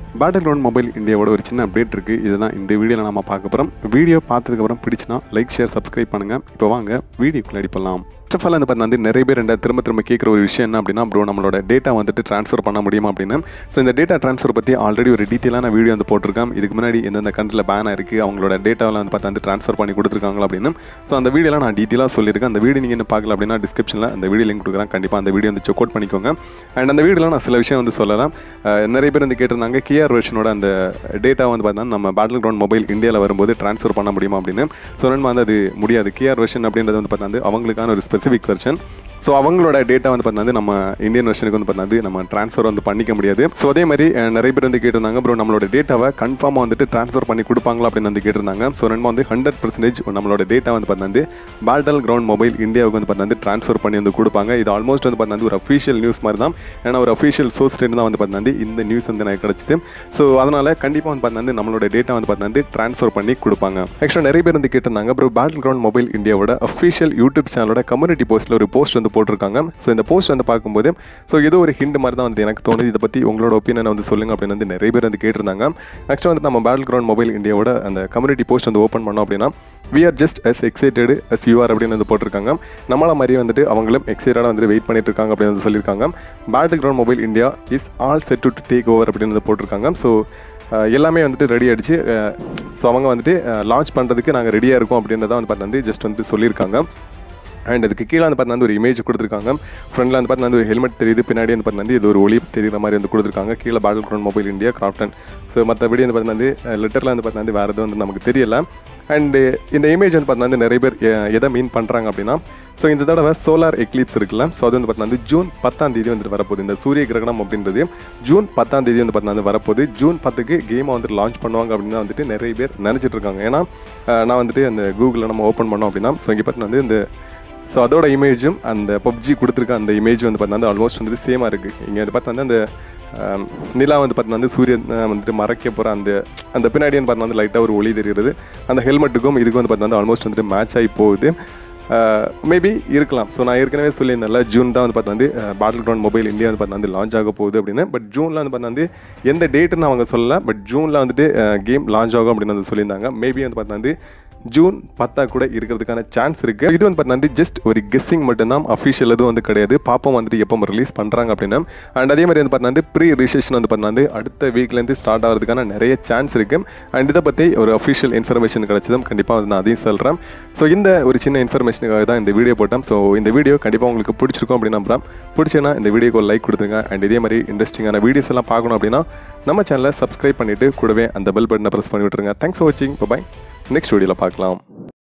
battle battleground mobile இந்தியாவோட ஒரு சின்ன அப்டேட் இருக்குது இதுதான் இந்த வீடியோவில் நம்ம பார்க்க போகிறோம் வீடியோ பார்த்ததுக்கப்புறம் பிடிச்சினா லைக் ஷேர் சப்ஸ்கிரைப் பண்ணுங்கள் இப்போ வாங்க வீடியோக்குள்ள அடிப்பலாம் ஃபர்ஸ்ட் ஆஃப் ஆல் வந்து பார்த்தீங்கன்னா வந்து நிறைய பேர் ரெண்டா திரும்ப திரும்ப கேட்குற ஒரு விஷயம் என்ன அப்படின்னா ப்ரோ நம்மளோட டேட்டா வந்துட்டு ட்ரான்ஸ்ஃபர் பண்ண முடியுமா அப்படின்னு ஸோ இந்த டேட்டா ட்ரான்ஸ்ஃபர் பற்றி ஆல்ரெடி ஒரு டீட்டெயிலான வீடியோ வந்து போட்டிருக்கேன் இதுக்கு முன்னாடி எந்தெந்த கண்ட்ரியில் பேன் இருக்குது அவங்களோட டேட்டாவில் வந்து பார்த்தா வந்து ட்ரான்ஸ்ஃபர் பண்ணி கொடுத்துருக்காங்களா அப்படின்னு ஸோ அந்த வீடியோலாம் நான் டீட்டெயிலாக சொல்லியிருக்கேன் அந்த வீடியோ நீங்கள் என்ன பார்க்கல அப்படின்னா டிஸ்கிரிப்ஷனில் அந்த வீடியோ லிங்க் கொடுக்குறேன் கண்டிப்பாக அந்த வீடியோ வந்து செக் அவுட் பண்ணிக்கோங்க அண்ட் அந்த வீடியோவில் நான் சில விஷயம் வந்து சொல்லலாம் அஹ் நிறைய பேர் வந்து கேட்டிருந்தாங்க கிஆர் வெர்ஷனோட அந்த டேட்டா வந்து பார்த்தீங்கன்னா நம்ம பேட்டில் கிரவுண்ட் மொபைல் இந்தியாவில் வரும்போது ட்ரான்ஸ்ஃபர் பண்ண முடியுமா அப்படின்னு ஸோ நம்ம வந்து அது முடியாது கிஆர் வெர்ஷன் அப்படின்றது வந்து பார்த்தீங்கன்னா அவங்களுக்கான ஒரு ஸ்பெசிஃபிக் வெர்ஷன் ஸோ அவங்களோட டேட்டா வந்து பார்த்தீங்கன்னா நம்ம இந்தியன் வெர்ஷனுக்கு வந்து பார்த்தீங்கன்னா நம்ம ட்ரான்ஸ்ஃபர் வந்து பண்ணிக்க முடியாது ஸோ அதே மாதிரி அஹ், நிறைய பேர் வந்து கேட்டிருந்தாங்க ப்ரோ நம்மளோட டேட்டாவை கன்ஃபார்மாக வந்துட்டு ட்ரான்ஸ்ஃபர் பண்ணி கொடுப்பாங்களா அப்படின்னு வந்து கேட்டிருந்தாங்க ஸோ நம்ம வந்து ஹண்ட்ரட் பர்சன்டேஜ் நம்மளோட டேட்டா வந்து பார்த்தீங்கன்னா பேட்டல் கிரவுண்ட் மொபைல் இந்தியாவுக்கு வந்து பார்த்தீங்கன்னா ட்ரான்ஸ்ஃபர் பண்ணி வந்து கொடுப்பாங்க இது ஆல்மோஸ்ட் வந்து பார்த்தீங்கன்னா ஒரு அஃபீஷியல் நியூஸ் மாதிரி தான் ஏன்னா ஒரு அஃபீஷியல் சோர்ஸ் தான் வந்து பார்த்தீங்கன்னா இந்த நியூஸ் வந்து எனக்கு கிடச்சிது ஸோ அதனால் கண்டிப்பாக வந்து பார்த்தீங்கன்னா நம்மளோட டேட்டா வந்து பார்த்தீங்கன்னா ட்ரான்ஸ்ஃபர் பண்ணி கொடுப்பாங்க ஆக்சுவலாக நிறைய பேர் வந்து கேட்டிருந்தாங்க ப்ரோ பேட்டில் கிரவுண்ட் மொபைல் இந்தியாவோட அஃபீஷியல் யூடியூப் சேனலோட கம்யூனிட்டி போஸ்ட்டில் ஒரு போஸ்ட் வந்து போட்டிருக்காங்க ஸோ இந்த போஸ்ட் வந்து பார்க்கும்போது ஸோ ஏதோ ஒரு ஹிண்ட் மாதிரி தான் வந்து எனக்கு தோணுது இதை பற்றி உங்களோட ஒப்பீனியன் வந்து சொல்லுங்க அப்படின்னு வந்து நிறைய பேர் வந்து கேட்டிருந்தாங்க நெக்ஸ்ட் வந்து நம்ம பேட்டில் கிரவுண்ட் மொபைல் இந்தியாவோட அந்த கம்யூனிட்டி போஸ்ட் வந்து ஓப்பன் பண்ணோம் அப்படின்னா we are just as excited as you are அப்படின்னு வந்து போட்டிருக்காங்க நம்மள மாதிரியே வந்துட்டு அவங்களும் எக்ஸைட்டடாக வந்து வெயிட் பண்ணிட்டு இருக்காங்க அப்படின்னு வந்து சொல்லியிருக்காங்க battleground mobile India is all set to take over அப்படின்னு வந்து போட்டிருக்காங்க ஸோ எல்லாமே வந்துட்டு ரெடி ஆகிடுச்சு ஸோ அவங்க வந்துட்டு லான்ச் பண்ணுறதுக்கு நாங்கள் ரெடியாக இருக்கோம் அப்படின்றத வந்து பார்த்தா ஜஸ்ட் வந்து சொல்லியிருக்காங்க அண்ட் அதுக்கு கீழே வந்து பார்த்தீங்கன்னா ஒரு இமேஜ் கொடுத்துருக்காங்க ஃப்ரண்டில் வந்து பார்த்தீங்கன்னா ஒரு ஹெல்மெட் தெரியுது பின்னாடி வந்து பார்த்தீங்கன்னா இது ஒரு ஒளி தெரியுற மாதிரி வந்து கொடுத்துருக்காங்க கீழே battleground mobile India Krafton so மற்றபடி வந்து பார்த்தீங்கன்னா லெட்டரில் வந்து பார்த்தீங்கன்னா வேறு எதுவும் வந்து நமக்கு தெரியல அண்டு இந்த இமேஜ் வந்து பார்த்தீங்கன்னா நிறைய பேர் எ- எதை மீன் பண்ணுறாங்க அப்படின்னா ஸோ இந்த தடவை சோலார் எக்லிப்ஸ் இருக்குல்ல ஸோ அது வந்து பார்த்தீங்கன்னா ஜூன் பத்தாம் தேதி வந்துட்டு வரப்போகுது இந்த சூரிய கிரகணம் அப்படின்றது ஜூன் பத்தாம் தேதி வந்து பார்த்தீங்கன்னா வரப்போகுது ஜூன் பத்துக்கு கேமை வந்துட்டு லான்ச் பண்ணுவாங்க அப்படின்னு தான் வந்துட்டு நிறைய பேர் நினச்சிட்டு இருக்காங்க ஏன்னா அஹ், நான் வந்துட்டு அந்த கூகுளில் நம்ம ஓப்பன் பண்ணோம் அப்படின்னா ஸோ இங்கே பார்த்தீங்கன்னா வந்து இந்த ஸோ அதோட இமேஜும் அந்த பப்ஜி கொடுத்துருக்க அந்த இமேஜ் வந்து பார்த்தீங்கன்னா ஆல்மோஸ்ட் வந்துட்டு சேமாக இருக்குது இங்கே வந்து பார்த்தீங்கன்னா அந்த ஆம், நிலா வந்து பார்த்தீங்கன்னா வந்து சூரியன் அஹ், வந்துட்டு மறைக்க போகிற அந்த அந்த பின்னாடி வந்து பார்த்தீங்கன்னா வந்து லைட்டாக ஒரு ஒளி தெரிகிறது அந்த ஹெல்மெட்டுக்கும் இதுக்கும் வந்து பார்த்தீங்கன்னா ஆல்மோஸ்ட் வந்துட்டு மேட்ச் ஆகி போகுது மேபி இருக்கலாம் ஸோ நான் ஏற்கனவே சொல்லியிருந்தேன்ல ஜூன் தான் வந்து பார்த்தா வந்து பேட்டில் கிரவுண்ட் மொபைல் இந்தியா வந்து பார்த்தா வந்து லான்ச் ஆக போகுது அப்படின்னு பட் ஜூனில் வந்து பார்த்தா வந்து எந்த டேட்டுன்னு அவங்க சொல்லல பட் ஜூனில் வந்துட்டு கேம் லான்ச் ஆகும் அப்படின்னு வந்து சொல்லியிருந்தாங்க மேபி வந்து பார்த்தா வந்து ஜூன் பத்தா கூட இருக்கிறதுக்கான சான்ஸ் இருக்கு இது வந்து பார்த்தீங்கன்னா ஜஸ்ட் ஒரு கெஸ்ஸிங் மட்டும்தான் அஃபிஷியல் எதுவும் வந்து கிடையாது பாப்போம் வந்துட்டு எப்போ ரிலீஸ் பண்ணுறாங்க அப்படின்னா அண்ட் அதே மாதிரி வந்து பார்த்தீங்கன்னா ப்ரீ ரிஜிஸ்ட்ரேஷன் வந்து பார்த்தீங்கன்னா அடுத்த வீக்லேருந்து ஸ்டார்ட் ஆகிறதுக்கான நிறைய சான்ஸ் இருக்கு அண்ட் இதை பற்றி ஒரு அஃபிஷியல் இன்ஃபர்மேஷன் கிடைச்சதும் கண்டிப்பாக வந்து நான் அதையும் சொல்கிறேன் ஸோ இந்த ஒரு சின்ன இன்ஃபர்மேஷனுக்காக தான் இந்த வீடியோ போட்டேன் ஸோ இந்த வீடியோ கண்டிப்பாக உங்களுக்கு பிடிச்சிருக்கும் அப்படின்னு நம்புறேன் பிடிச்சேன்னா இந்த வீடியோக்கு லைக் கொடுத்துருங்க அண்ட் இதே மாதிரி இன்ட்ரெஸ்டிங்கான வீடியோஸ் எல்லாம் பார்க்கணும் அப்படின்னா நம்ம சேனலை சப்ஸ்கிரைப் பண்ணிவிட்டு கூடவே அந்த பெல் பட்டனை ப்ரெஸ் பண்ணி விட்டுருங்க தேங்க்ஸ் ஃபார் வாட்சிங் பாய் நெக்ஸ்ட் வீடியோவில் பார்க்கலாம்